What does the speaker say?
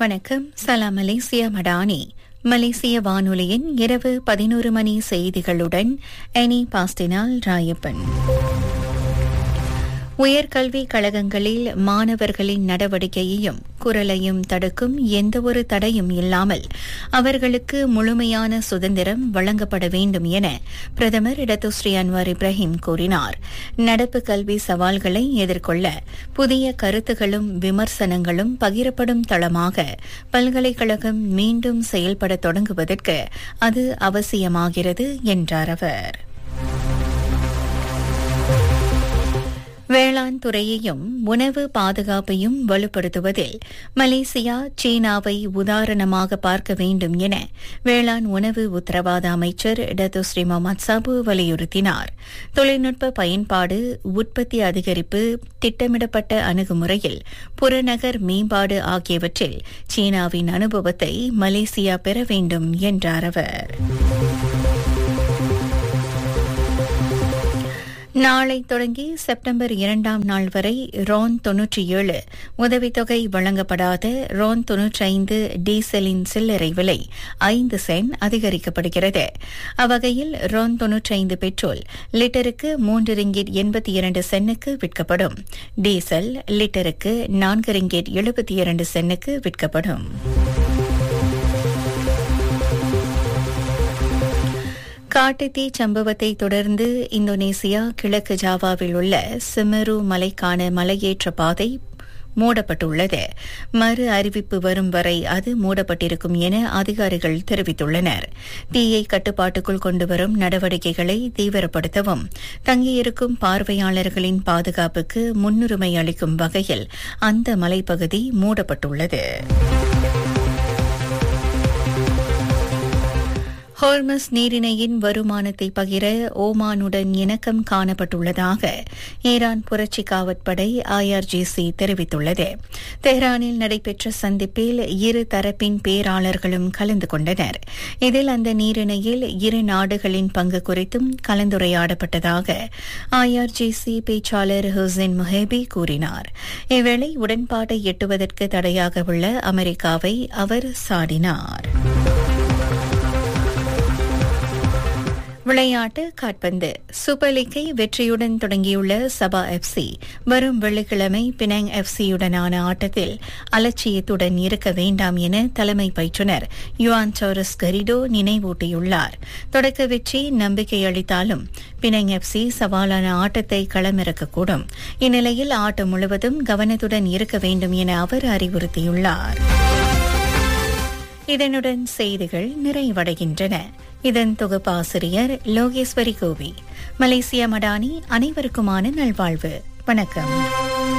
வணக்கம் சலாம் மலேசியா மடானி மலேசிய வானொலியின் இரவு பதினோரு மணி செய்திகளுடன் எனி பாஸ்டினால் ராயப்பன் உயர்கல்வி கழகங்களில் மாணவர்களின் நடவடிக்கையையும் குரலையும் தடுக்கும் எந்தவொரு தடையும் இல்லாமல் அவர்களுக்கு முழுமையான சுதந்திரம் வழங்கப்பட வேண்டும் என பிரதமர் இடத்துஸ்ரீ அன்வார் இப்ராஹிம் கூறினார் நடப்பு கல்வி சவால்களை எதிர்கொள்ள புதிய கருத்துகளும் விமர்சனங்களும் பகிரப்படும் தளமாக பல்கலைக்கழகம் மீண்டும் செயல்பட தொடங்குவதற்கு அது அவசியமாகிறது என்றார் அவர் வேளாண் துறையையும் உணவு பாதுகாப்பையும் வலுப்படுத்துவதில் மலேசியா சீனாவை உதாரணமாக பார்க்க வேண்டும் என வேளாண் உணவு உத்தரவாத அமைச்சர் டத்துஸ்ரீ முகமது சாபு வலியுறுத்தினார் தொழில்நுட்ப பயன்பாடு உற்பத்தி அதிகரிப்பு திட்டமிடப்பட்ட அணுகுமுறையில் புறநகர் மேம்பாடு ஆகியவற்றில் சீனாவின் அனுபவத்தை மலேசியா பெற வேண்டும் என்றார் அவர் நாளை தொடங்கி செப்டம்பர் இரண்டாம் நாள் வரை ரோன் தொன்னூற்றி ஏழு உதவித்தொகை வழங்கப்படாத ரோன் தொன்னூற்றி ஐந்து டீசலின் சில்லறை விலை ஐந்து சென்ட் அதிகரிக்கப்படுகிறது அவ்வகையில் ரோன் தொன்னூற்றி ஐந்து பெட்ரோல் லிட்டருக்கு மூன்று ரிங்கிட் எண்பத்தி இரண்டு சென்னுக்கு விற்கப்படும் டீசல் லிட்டருக்கு நான்கு ரிங்கிட் எழுபத்தி இரண்டு சென்னுக்கு விற்கப்படும் காட்டுத்தீ சம்பவத்தை தொடர்ந்து இந்தோனேசியா கிழக்கு ஜாவாவில் உள்ள சிமரு மலைக்கான மலையேற்ற பாதை மூடப்பட்டுள்ளது மறு அறிவிப்பு வரும் வரை அது மூடப்பட்டிருக்கும் என அதிகாரிகள் தெரிவித்துள்ளனர் தீயை கட்டுப்பாட்டுக்குள் கொண்டுவரும் நடவடிக்கைகளை தீவிரப்படுத்தவும் தங்கியிருக்கும் பார்வையாளர்களின் பாதுகாப்புக்கு முன்னுரிமை அளிக்கும் வகையில் அந்த மலைப்பகுதி மூடப்பட்டுள்ளது ஹோர்மஸ் நீரிணையின் வருமானத்தை பகிர ஓமானுடன் இணக்கம் காணப்பட்டுள்ளதாக ஈரான் புரட்சி காவற்படை ஐஆர்ஜிசி தெரிவித்துள்ளது தெஹ்ரானில் நடைபெற்ற சந்திப்பில் இரு தரப்பின் பேராளர்களும் கலந்து கொண்டனர் இதில் அந்த நீரிணையில் இரு நாடுகளின் பங்கு குறித்தும் கலந்துரையாடப்பட்டதாக ஐஆர்ஜிசி பேச்சாளர் ஹுசைன் முஹேபி கூறினார் இவ்வேளை உடன்பாட்டை எட்டுவதற்கு தடையாக உள்ள அமெரிக்காவை அவர் சாடினார் விளையாட்டு காட்பந்து சூப்பர் லீக்கை வெற்றியுடன் தொடங்கியுள்ள சபா எஃப்சி வரும் வெள்ளிக்கிழமை பினாங் எஃப்சியுடனான ஆட்டத்தில் அலட்சியத்துடன் இருக்க வேண்டாம் என தலைமை பயிற்றுநர் யுவான் சோரஸ் கரிடோ நினைவூட்டியுள்ளார் தொடக்க வெற்றி நம்பிக்கை அளித்தாலும் பினாங் எஃப்சி சவாலான ஆட்டத்தை களமிறக்கக்கூடும் இந்நிலையில் ஆட்டம் முழுவதும் கவனத்துடன் இருக்க வேண்டும் என அவர் அறிவுறுத்தியுள்ளார் இதனுடன் செய்திகள் நிறைவடைகின்றன இதன் தொகுப்பாசிரியர் லோகேஸ்வரி கோவி மலேசிய மடானி அனைவருக்குமான நல்வாழ்வு வணக்கம்